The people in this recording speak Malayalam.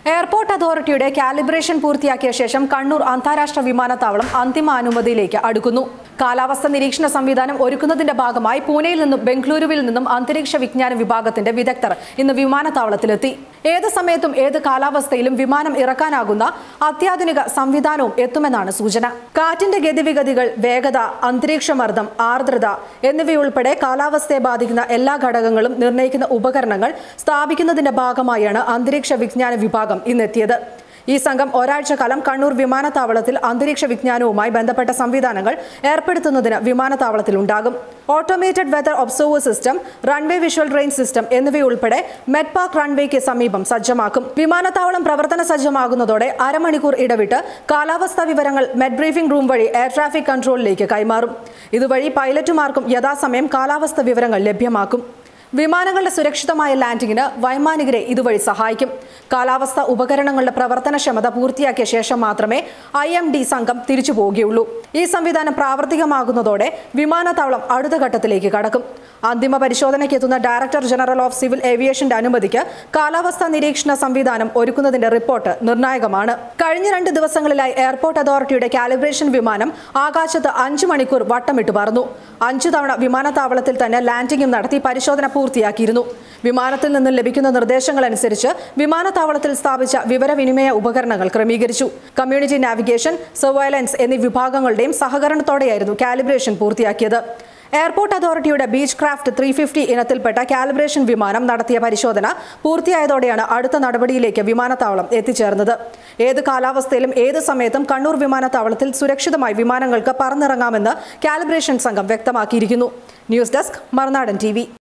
എയർപോർട്ട് അതോറിറ്റിയുടെ കാലിബ്രേഷൻ പൂർത്തിയാക്കിയ ശേഷം കണ്ണൂർ അന്താരാഷ്ട്ര വിമാനത്താവളം അന്തിമ അനുമതിയിലേക്ക് അടുക്കുന്നു കാലാവസ്ഥ നിരീക്ഷണ സംവിധാനം ഒരുക്കുന്നതിന്റെ ഭാഗമായി പൂനെയിൽ നിന്നും ബംഗളൂരുവിൽ നിന്നും അന്തരീക്ഷ വിജ്ഞാന വിഭാഗത്തിന്റെ വിദഗ്ധർ ഇന്ന് വിമാനത്താവളത്തിലെത്തി ഏത് സമയത്തും ഏത് കാലാവസ്ഥയിലും വിമാനം ഇറക്കാനാകുന്ന അത്യാധുനിക സംവിധാനവും എത്തുമെന്നാണ് സൂചന കാറ്റിന്റെ ഗതിവിഗതികൾ വേഗത അന്തരീക്ഷമർദ്ദം ആർദ്രത എന്നിവയുൾപ്പെടെ കാലാവസ്ഥയെ ബാധിക്കുന്ന എല്ലാ ഘടകങ്ങളും നിർണ്ണയിക്കുന്ന ഉപകരണങ്ങൾ സ്ഥാപിക്കുന്നതിന്റെ ഭാഗമായാണ് അന്തരീക്ഷ വിജ്ഞാന വിഭാഗം ഇന്നെത്തിയത് ഈ സംഘം ഒരാഴ്ച കാലം കണ്ണൂർ വിമാനത്താവളത്തിൽ അന്തരീക്ഷ വിജ്ഞാനവുമായി ബന്ധപ്പെട്ട സംവിധാനങ്ങൾ ഏർപ്പെടുത്തുന്നതിന് വിമാനത്താവളത്തിൽ ഉണ്ടാകും automated weather observer system runway visual range system എന്നിവയുൾപ്പെടെ മെഡ് പാർക്ക് റൺവേക്ക് സമീപം സജ്ജമാക്കും വിമാനത്താവളം പ്രവർത്തന സജ്ജമാകുന്നതോടെ അരമണിക്കൂർ ഇടവിട്ട് കാലാവസ്ഥാ വിവരങ്ങൾ മെഡ് ബ്രീഫിംഗ് റൂം വഴി എയർ ട്രാഫിക് കൺട്രോളിലേക്ക് കൈമാറും ഇതുവഴി പൈലറ്റുമാർക്കും യഥാസമയം കാലാവസ്ഥ വിവരങ്ങൾ ലഭ്യമാക്കും വിമാനങ്ങളുടെ സുരക്ഷിതമായ ലാൻഡിങ്ങിന് വൈമാനികരെ ഇതുവഴി സഹായിക്കും കാലാവസ്ഥ ഉപകരണങ്ങളുടെ പ്രവർത്തനക്ഷമത പൂർത്തിയാക്കിയ ശേഷം മാത്രമേ ഐ എം ഡി സംഘം തിരിച്ചു പോവുകയുള്ളൂ ഈ സംവിധാനം പ്രാവർത്തികമാകുന്നതോടെ വിമാനത്താവളം അടുത്ത ഘട്ടത്തിലേക്ക് കടക്കും അന്തിമ പരിശോധനയ്ക്ക് എത്തുന്ന ഡയറക്ടർ ജനറൽ ഓഫ് സിവിൽ ഏവിയേഷന്റെ അനുമതിക്ക് കാലാവസ്ഥാ നിരീക്ഷണ സംവിധാനം ഒരുക്കുന്നതിന്റെ റിപ്പോർട്ട് നിർണായകമാണ് കഴിഞ്ഞ രണ്ട് ദിവസങ്ങളിലായി എയർപോർട്ട് അതോറിറ്റിയുടെ കാലിബ്രേഷൻ വിമാനം ആകാശത്ത് അഞ്ചു മണിക്കൂർ വട്ടമിട്ട് പറന്നു അഞ്ചു തവണ വിമാനത്താവളത്തിൽ തന്നെ ലാൻഡിംഗും നടത്തി പരിശോധന പൂർത്തിയാക്കിയിരുന്നു വിമാനത്തിൽ നിന്ന് ലഭിക്കുന്ന നിർദ്ദേശങ്ങൾ അനുസരിച്ച് വിമാനത്താവളത്തിൽ സ്ഥാപിച്ച വിവരവിനിമയ ഉപകരണങ്ങൾ ക്രമീകരിച്ചു കമ്മ്യൂണിറ്റി നാവിഗേഷൻ സർവൈലൻസ് എന്നീ വിഭാഗങ്ങളുടെയും സഹകരണത്തോടെയായിരുന്നു കാലിബ്രേഷൻ പൂർത്തിയാക്കിയത് എയർപോർട്ട് അതോറിറ്റിയുടെ ബീച്ച് ക്രാഫ്റ്റ് ത്രീ ഫിഫ്റ്റി ഇനത്തിൽപ്പെട്ട കാലിബ്രേഷൻ വിമാനം നടത്തിയ പരിശോധന പൂർത്തിയായതോടെയാണ് അടുത്ത നടപടിയിലേക്ക് വിമാനത്താവളം എത്തിച്ചേർന്നത് ഏത് കാലാവസ്ഥയിലും ഏത് സമയത്തും കണ്ണൂർ വിമാനത്താവളത്തിൽ സുരക്ഷിതമായി വിമാനങ്ങൾക്ക് പറന്നിറങ്ങാമെന്ന് കാലിബ്രേഷൻ സംഘം വ്യക്തമാക്കിയിരിക്കുന്നു ന്യൂസ് ഡെസ്ക് മറുനാടൻ ടി